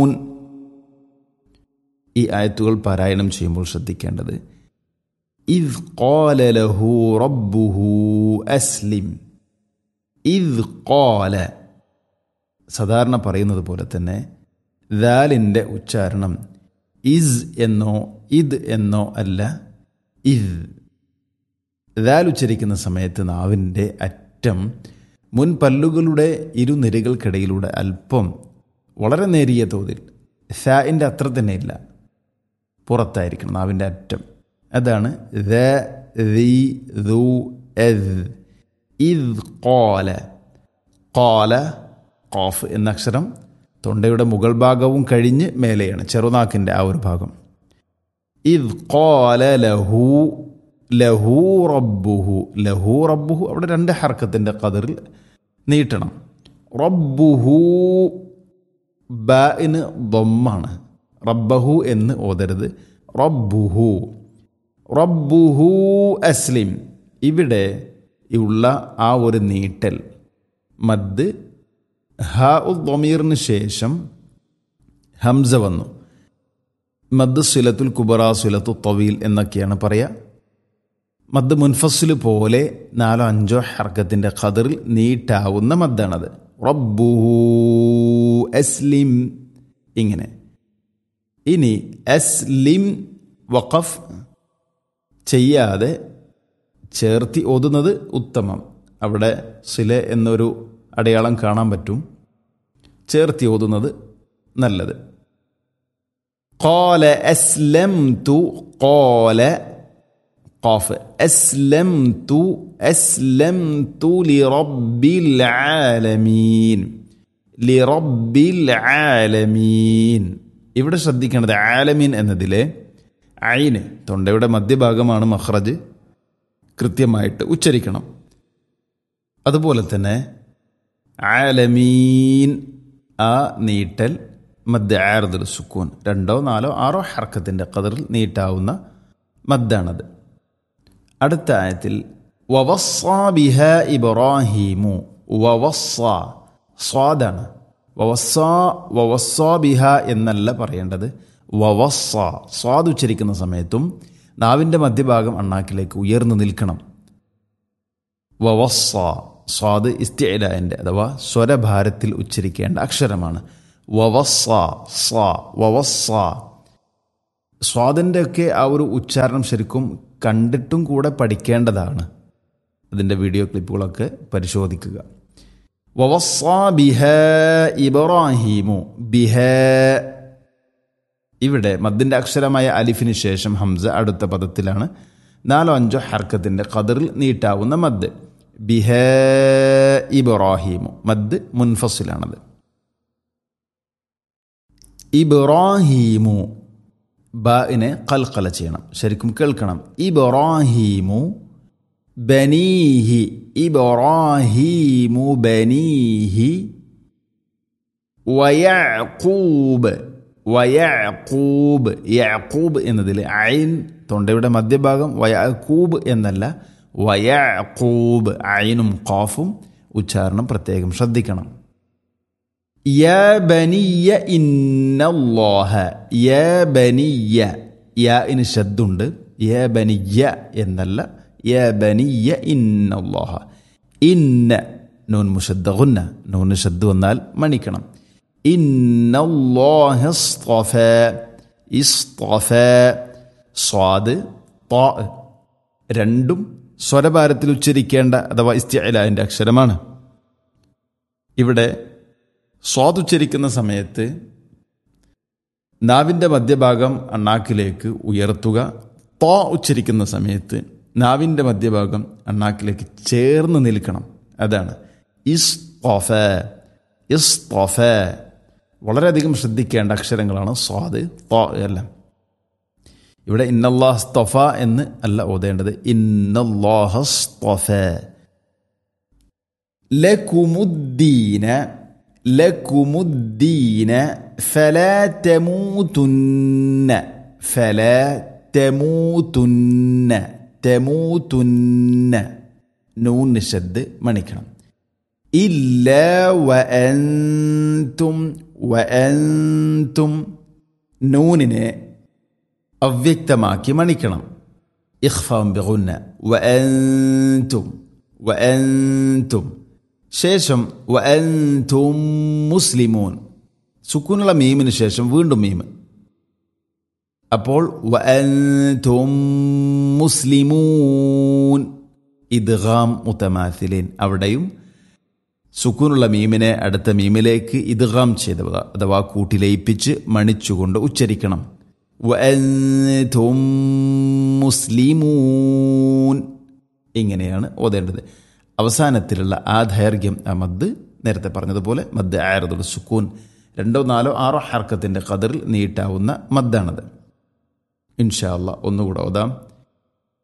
ഈ ആയത്തുകൾ പാരായണം ചെയ്യുമ്പോൾ ശ്രദ്ധിക്കേണ്ടത് ഇദ് ഖാല ലഹു റബ്ബുഹു അസ്ലിം ഇദ് ഖാല സാധാരണ പറയുന്നത് പോലെ തന്നെ ദാലിൻ്റെ ഉച്ചാരണം ഇസ് എന്നോ ഇത് എന്നോ അല്ല ഇദ് ദാൽ ഉച്ചരിക്കുന്ന സമയത്ത് നാവിൻ്റെ അറ്റം മുൻ പല്ലുകളുടെ ഇരുനിരകൾക്കിടയിലൂടെ അല്പം വളരെ നേരിയ തോതിൽ ഷാഇൻ്റെ അത്ര തന്നെ ഇല്ല പുറത്തായിരിക്കണം നാവിൻ്റെ അറ്റം അതാണ് ദ ദി ദു എദ് ഇദ് കോല കോല കോഫ് എന്ന അക്ഷരം തൊണ്ടയുടെ മുകൾ ഭാഗവും കഴിഞ്ഞ് മേലെയാണ് ചെറുനാക്കിൻ്റെ ആ ഒരു ഭാഗം ഇദ് കോല ലഹു ലഹു റബ്ബുഹു ലഹു റബ്ബുഹു അവിടെ രണ്ട് ഹർക്കത്തിൻ്റെ കതിറിൽ നീട്ടണം റബ്ബുഹു ബിന് ദൊമ്മാണ് റബ്ബഹു എന്ന് ഓതരുത് റബ്ബുഹു റബ്ബുഹു അസ്ലിം ഇവിടെ ഉള്ള ആ ഒരു നീട്ടൽ മദ് ഹ ഉദ്മീറിന് ശേഷം ഹംസ വന്നു മദ് സുലത്തുൽ കുബറ സുലത്തു തവീൽ എന്നൊക്കെയാണ് പറയുക മദ് മുൻഫസിൽ പോലെ നാലോ അഞ്ചോ ഹർക്കത്തിൻ്റെ ഖദറിൽ നീട്ടാവുന്ന മദ്ദാണത് റബ്ബുഹു അസ്ലിം ഇങ്ങനെ ഇനി അസ്ലിം വഖഫ് ചെയ്യാതെ ചേർത്തി ഓതുന്നത് ഉത്തമം അവിടെ സില എന്നൊരു അടയാളം കാണാൻ പറ്റും ചേർത്തി ഓതുന്നത് നല്ലത് قال أسلمت قال قاف أسلمت أسلمت لرب العالمين لرب العالمين ഇവിടെ ശ്രദ്ധിക്കേണ്ടത് ആലമീൻ എന്നതിലെ ഐന് തൊണ്ടയുടെ മധ്യഭാഗമാണ് മഹ്റജ് കൃത്യമായിട്ട് ഉച്ചരിക്കണം അതുപോലെ തന്നെ ആലമീൻ ആ നീട്ടൽ മദ് ആർദുൽ സുക്കൂൻ രണ്ടോ നാലോ ആറോ ഹർക്കത്തിൻ്റെ കതിറിൽ നീട്ടാവുന്ന മദ്ദാണത് അടുത്ത ആയത്തിൽ വവസ്സാ ബിഹ ഇബ്രാഹീമു വവസ്സ സ്വാദാണ് വവസ്സാ വവസ്സാ ബിഹ എന്നല്ല പറയേണ്ടത് വവസ്സ സ്വാദ് ഉച്ചരിക്കുന്ന സമയത്തും നാവിൻ്റെ മധ്യഭാഗം അണ്ണാക്കിലേക്ക് ഉയർന്നു നിൽക്കണം വവസ്സ സ്വാദ് ഇസ്തിഅലാൻ്റെ അഥവാ സ്വരഭാരത്തിൽ ഉച്ചരിക്കേണ്ട അക്ഷരമാണ് വവസ്സ സ വവസ്സ സ്വാദിൻ്റെ ഒക്കെ ആ ഒരു ഉച്ചാരണം ശരിക്കും കണ്ടിട്ടും കൂടെ പഠിക്കേണ്ടതാണ് അതിൻ്റെ വീഡിയോ ക്ലിപ്പുകളൊക്കെ പരിശോധിക്കുക വവസ്സ ബിഹ ഇബ്രാഹിമു ബിഹ ഇവിടെ മദ്ദിൻ്റെ അക്ഷരമായ അലിഫിന് ശേഷം ഹംസ അടുത്ത പദത്തിലാണ് നാലോ അഞ്ചോ ഹർക്കത്തിൻ്റെ ഖദറിൽ നീട്ടാവുന്ന മദ് ബിഹ ഇബ്രാഹിമു മദ് മുൻഫസിലാണത് ഇബ്രാഹീമു ബാഇനെ കൽക്കല ചെയ്യണം ശരിക്കും കേൾക്കണം ഇബ്രാഹീമു ബനീഹി ഇബ്രാഹീമു ബനീഹി വയഖൂബ് വയഖൂബ് യഖൂബ് എന്നതിൽ ഐൻ തൊണ്ടയുടെ മധ്യഭാഗം വയഖൂബ് എന്നല്ല വയഖൂബ് ഐനും ഖാഫും ഉച്ചാരണം പ്രത്യേകം ശ്രദ്ധിക്കണം يا بني إن الله يا بني يا إن شدند يا بني എന്നല്ല يا بني إن الله إن നൂൻ മുഷദ്ദ ഗുന്ന നൂന് ഷദ് വന്നാൽ മണിക്കണം إن الله اصطفى اصطفى സ്വാദ് طاء രണ്ടും സ്വരഭാരത്തിൽ ഉച്ചരിക്കേണ്ട അഥവാ ഇസ്തിഅലാൻ്റെ അക്ഷരമാണ് ഇവിടെ സ്വാദുച്ചരിക്കുന്ന സമയത്ത് നാവിൻ്റെ മധ്യഭാഗം അണ്ണാക്കിലേക്ക് ഉയർത്തുക തോ ഉച്ചരിക്കുന്ന സമയത്ത് നാവിൻ്റെ മധ്യഭാഗം അണ്ണാക്കിലേക്ക് ചേർന്ന് നിൽക്കണം അതാണ് ഇസ് തോഫ ഇസ് തോഫ വളരെയധികം ശ്രദ്ധിക്കേണ്ട അക്ഷരങ്ങളാണ് സ്വാദ് തോ എല്ലാം ഇവിടെ ഇന്നല്ലാഹ് സ്തൊഫ എന്ന് അല്ല ഓതേണ്ടത് ഇന്നല്ലാഹസ്തൊഫ ലകുമുദ്ദീന ലകുമുദ്ദീന ഫലാ തമൂതുന്ന ഫലാ തമൂതുന്ന തമൂതുന്ന നൂൻ നിഷദ് മണിക്കണം ഇല്ല വഅൻതും വഅൻതും നൂനിനെ അവ്യക്തമാക്കി മണിക്കണം ഇഖ്ഫാം ബിഗുന്ന വഅൻതും വഅൻതും ശേഷം വഅൻതും മുസ്ലിമൂൻ സുക്കൂനുള്ള മീമിന് ശേഷം വീണ്ടും മീം അപ്പോൾ വഅൻതും മുസ്ലിമൂൻ ഇദ്ഗാം മുത്തമാസിലിൻ അവിടെയും സുക്കൂനുള്ള മീമിനെ അടുത്ത മീമിലേക്ക് ഇദ്ഗാം ചെയ്തവ അഥവാ കൂട്ടിലയിപ്പിച്ച് മണിച്ചുകൊണ്ട് ഉച്ചരിക്കണം വഅൻതും മുസ്ലിമൂൻ ഇങ്ങനെയാണ് ഓതേണ്ടത് അവസാനത്തിലുള്ള ആ ദൈർഘ്യം ആ മദ് നേരത്തെ പറഞ്ഞതുപോലെ മദ് ആയറതുൽ സുക്കൂൻ രണ്ടോ നാലോ ആറോ ഹർക്കത്തിൻ്റെ കതിറിൽ നീട്ടാവുന്ന മദ്ദാണത് ഇൻഷാ അല്ല ഒന്നുകൂടെ ഓതാം